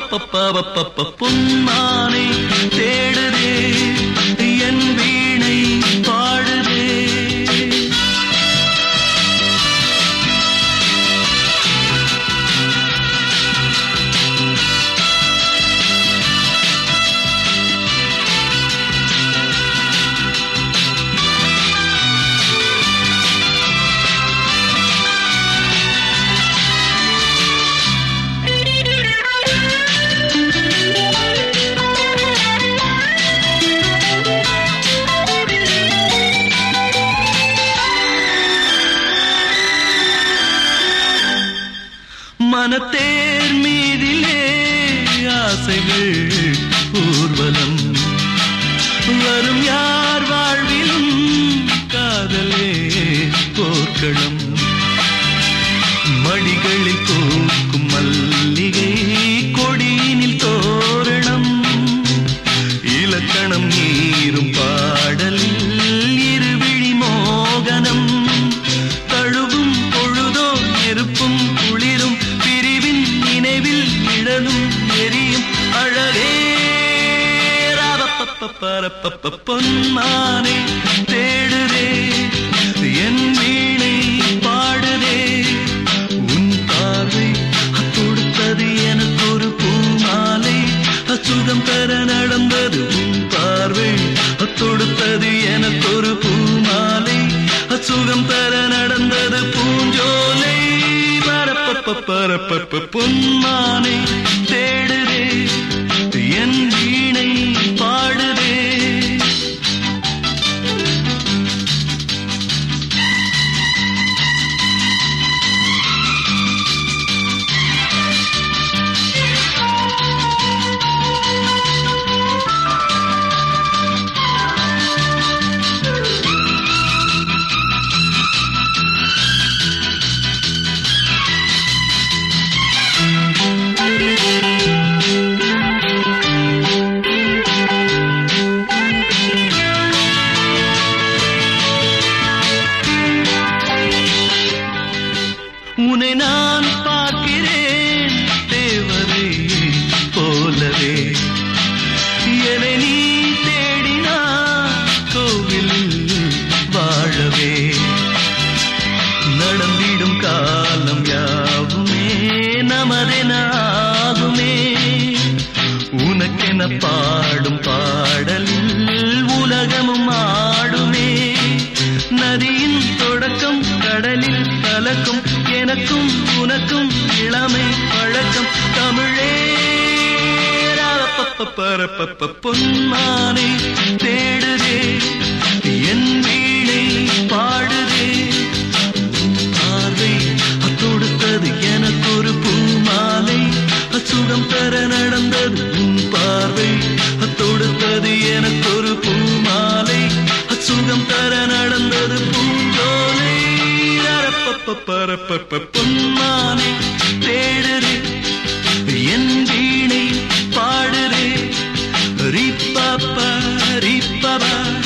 பப்பப்பப்பப்பப்ப பொன்மானை தேடுதே என் வீணை பாடுதே மனத்தேர் மீதிலே ஆசைகள் ஊர்வலம் வரும் யார் வாழ்விலும் காதலே போர்க்களம் மடிகளில் பூக்கும் மல்லிகை கொடியினில் தோரணம் இலக்கணம் நீரும் பாடலில் இருவிழி மோகனம் தழுவும் பொழுதோ நெருப்பும் குளிரும் பிரிவின் நினைவில் நிழலும் எரியும் அழகே பரப்பப்ப பொன்மானை தேடுதே என் வீணை பாடுதே உன் பார்வை தொடுத்தது எனக்கு ஒரு பூமாலை அச்சுகம் பெற நடந்தது உன் பார்வை தொடுத்தது எனக்கு ஒரு பூமாலை அச்சுகம் பெற நடந்தது பூஞ்சோலை பரப்பப்ப பரப்பப்ப பொன்மானை தேடுதே என் வீணை பாடுதே உன்னை நான் பார்க்கிறேன் தேவதை போலவே என்னை நீ தேடினா கோவிலில் வாழவே நடந்திடும் காலம் யாவுமே நமதெனாகுமே உனக்கென பாடும் பாடலில் உலகமும் ஆடுமே நதியின் தொடக்கம் கடலில் கலக்கும் எனக்கும் உனக்கும் இளமை பழக்கம் தமிழே பரப்பப்ப பொன்மானை தேடுதே என் வீணை பாடுதே பார்வை தொடுத்தது எனக்கு ஒரு பூமாலை சுகம் பெற நடந்தது உன் பார்வை தொடுத்தது எனக்கு ஒரு பூமாலை சுகம் பெற நடந்தது பூஞ்சோலை அரப்பப்ப பரப்பப்ப பொன்மானை தேடுறே என் வீணை பாடுறே ரிப்பப்ப ரிப்பபா